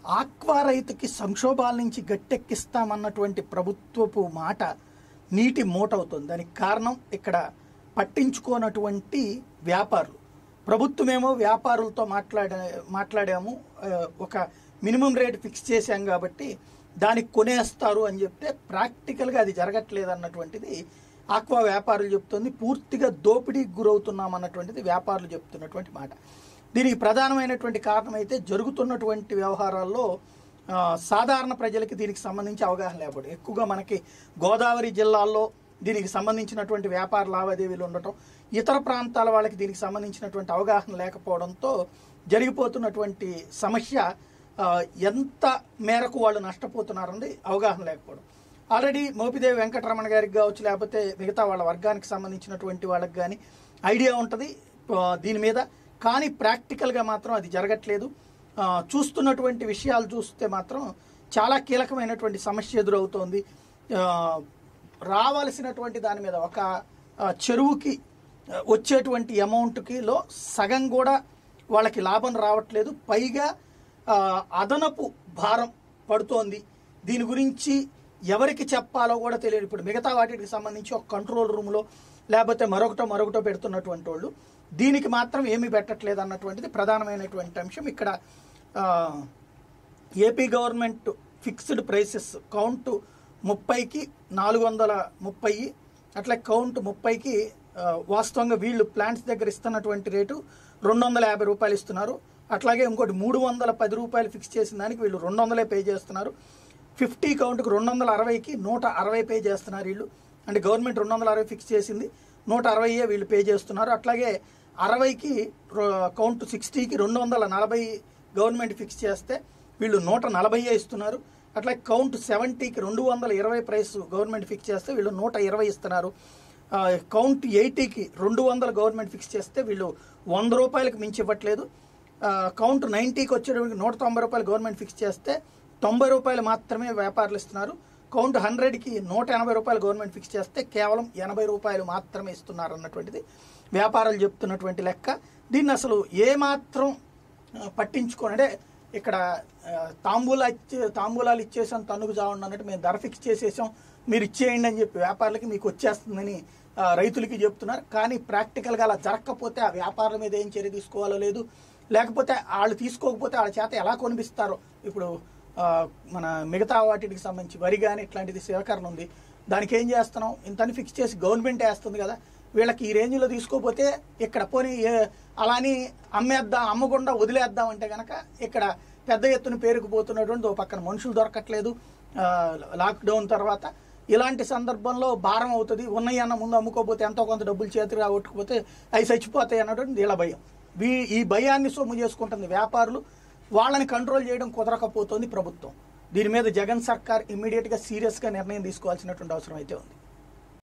aqua రైతుకి సంక్షోభాల నుంచి గట్టెక్కిస్తామన్నటువంటి ప్రభుత్వపు మాట నీటి మూట అవుతుంది దానికి కారణం ఇక్కడ పట్టించుకోనటువంటి వ్యాపారులు ప్రభుత్వమేమో వ్యాపారులతో మాట్లాడే మాట్లాడాము ఆ, ఒక మినిమం రేట్ ఫిక్స్ చేశాం కాబట్టి దానికి కొనేస్తారు అని చెప్తే ప్రాక్టికల్గా అది జరగట్లేదు అన్నటువంటిది ఆక్వా వ్యాపారులు చెప్తుంది పూర్తిగా దోపిడీకి గురవుతున్నాం అన్నటువంటిది వ్యాపారులు చెప్తున్నటువంటి మాట దీనికి ప్రధానమైనటువంటి కారణం అయితే జరుగుతున్నటువంటి వ్యవహారాల్లో ఆ, సాధారణ ప్రజలకి దీనికి సంబంధించి అవగాహన లేకపోవడం ఎక్కువగా మనకి గోదావరి జిల్లాల్లో దీనికి సంబంధించినటువంటి వ్యాపార లావాదేవీలు ఉండటం ఇతర ప్రాంతాల వాళ్ళకి దీనికి సంబంధించినటువంటి అవగాహన లేకపోవడంతో జరిగిపోతున్నటువంటి సమస్య ఆ, ఎంత మేరకు వాళ్ళు నష్టపోతున్నారన్నది అవగాహన లేకపోవడం ఆల్రెడీ మోపిదేవి వెంకటరమణ గారికి కావచ్చు లేకపోతే మిగతా వాళ్ళ వర్గానికి సంబంధించినటువంటి వాళ్ళకి కానీ ఐడియా ఉంటుంది ఆ, దీని మీద కానీ ప్రాక్టికల్గా మాత్రం అది జరగట్లేదు ఆ, చూస్తున్నటువంటి విషయాలు చూస్తే మాత్రం చాలా కీలకమైనటువంటి సమస్య ఎదురవుతోంది ఆ, రావాల్సినటువంటి దాని మీద ఒక ఆ, చెరువుకి ఆ, వచ్చేటువంటి అమౌంట్కి లో సగం కూడా వాళ్ళకి లాభం రావట్లేదు పైగా ఆ, అదనపు భారం పడుతోంది దీని గురించి ఎవరికి చెప్పాలో కూడా తెలియదు ఇప్పుడు మిగతా వాటికి సంబంధించి ఒక కంట్రోల్ రూమ్లో లేకపోతే మరొకటో మరొకటో పెడుతున్నటువంటి వాళ్ళు దీనికి మాత్రం ఏమీ పెట్టట్లేదు అన్నటువంటిది ప్రధానమైనటువంటి అంశం ఇక్కడ ఆ, AP government fixed prices count ముప్పైకి నాలుగు వందల ముప్పై అట్లా కౌంట్ ముప్పైకి ఆ, వాస్తవంగా వీళ్ళు ప్లాంట్స్ దగ్గర ఇస్తున్నటువంటి రేటు రెండు వందల యాభై రూపాయలు ఇస్తున్నారు అట్లాగే ఇంకోటి మూడు వందల పది రూపాయలు ఫిక్స్ చేసిన దానికి వీళ్ళు రెండు వందలే పే చేస్తున్నారు ఫిఫ్టీ కౌంట్కి రెండు వందల అరవైకి నూట అరవై పే చేస్తున్నారు వీళ్ళు అంటే గవర్నమెంట్ రెండు వందల అరవై ఫిక్స్ చేసింది నూట అరవైయే వీళ్ళు పే చేస్తున్నారు అట్లాగే అరవైకి రొ- కౌంట్ సిక్స్టీకి రెండు వందల నలభై గవర్నమెంట్ ఫిక్స్ చేస్తే వీళ్ళు నూట నలభైయే ఇస్తున్నారు అట్లా కౌంట్ సెవెంటీకి రెండు వందల ఇరవై ప్రైస్ గవర్నమెంట్ ఫిక్స్ చేస్తే వీళ్ళు నూట ఇరవై ఇస్తున్నారు ఆ, కౌంట్ ఎయిటీకి రెండు వందల గవర్నమెంట్ ఫిక్స్ చేస్తే వీళ్ళు వంద రూపాయలకు మించి ఇవ్వట్లేదు ఆ, కౌంట్ నైంటీకి వచ్చేటప్పటికి నూట తొంభై రూపాయలు గవర్నమెంట్ ఫిక్స్ చేస్తే తొంభై రూపాయలు మాత్రమే వ్యాపారులు ఇస్తున్నారు కౌంట్ హండ్రెడ్కి నూట ఎనభై రూపాయలు గవర్నమెంట్ ఫిక్స్ చేస్తే కేవలం ఎనభై రూపాయలు మాత్రమే ఇస్తున్నారు అన్నటువంటిది వ్యాపారాలు చెప్తున్నటువంటి లెక్క దీన్ని అసలు ఏమాత్రం ఆ, పట్టించుకోని అంటే ఇక్కడ ఆ, తాంబూలా ఇచ్చే తాంబూలాలు ఇచ్చేసాం తన్నుకు చావండి అన్నట్టు మేము ధర ఫిక్స్ చేసేసాం మీరు ఇచ్చేయండి అని చెప్పి వ్యాపారులకి మీకు వచ్చేస్తుందని ఆ, రైతులకి చెప్తున్నారు కానీ ప్రాక్టికల్గా అలా జరగకపోతే ఆ వ్యాపారుల మీద ఏం చర్య తీసుకోవాలో లేదు లేకపోతే వాళ్ళు తీసుకోకపోతే వాళ్ళ చేత ఎలా కొనిపిస్తారో ఇప్పుడు ఆ, మన మిగతా వాటికి సంబంధించి వరి కానీ ఇట్లాంటిది సేకరణ ఉంది దానికి ఏం చేస్తున్నాం ఇంతని ఫిక్స్ చేసి గవర్నమెంట్ వేస్తుంది కదా వీళ్ళకి ఈ రేంజ్లో తీసుకోపోతే ఇక్కడ పోనీ ఏ- అలాని అమ్మేద్దాం అమ్మకుండా వదిలేద్దాం అంటే కనుక ఇక్కడ పెద్ద ఎత్తున పేరుకుపోతున్నటువంటి ఓ పక్కన మనుషులు దొరకట్లేదు ఆ, లాక్డౌన్ తర్వాత ఇలాంటి సందర్భంలో భారం అవుతుంది ఉన్నాయి అన్న ముందు అమ్ముకోపోతే ఎంతో కొంత డబ్బులు చేతికి రాగొట్టుకుపోతే అవి చచ్చిపోతాయి అన్నటువంటి వీళ్ళ భయం వీ ఈ భయాన్ని సొమ్ము చేసుకుంటుంది వ్యాపారులు వాళ్ళని కంట్రోల్ చేయడం కుదరకపోతుంది ప్రభుత్వం దీని మీద జగన్ సర్కార్ ఇమ్మీడియట్గా సీరియస్గా నిర్ణయం తీసుకోవాల్సినటువంటి అవసరం అయితే ఉంది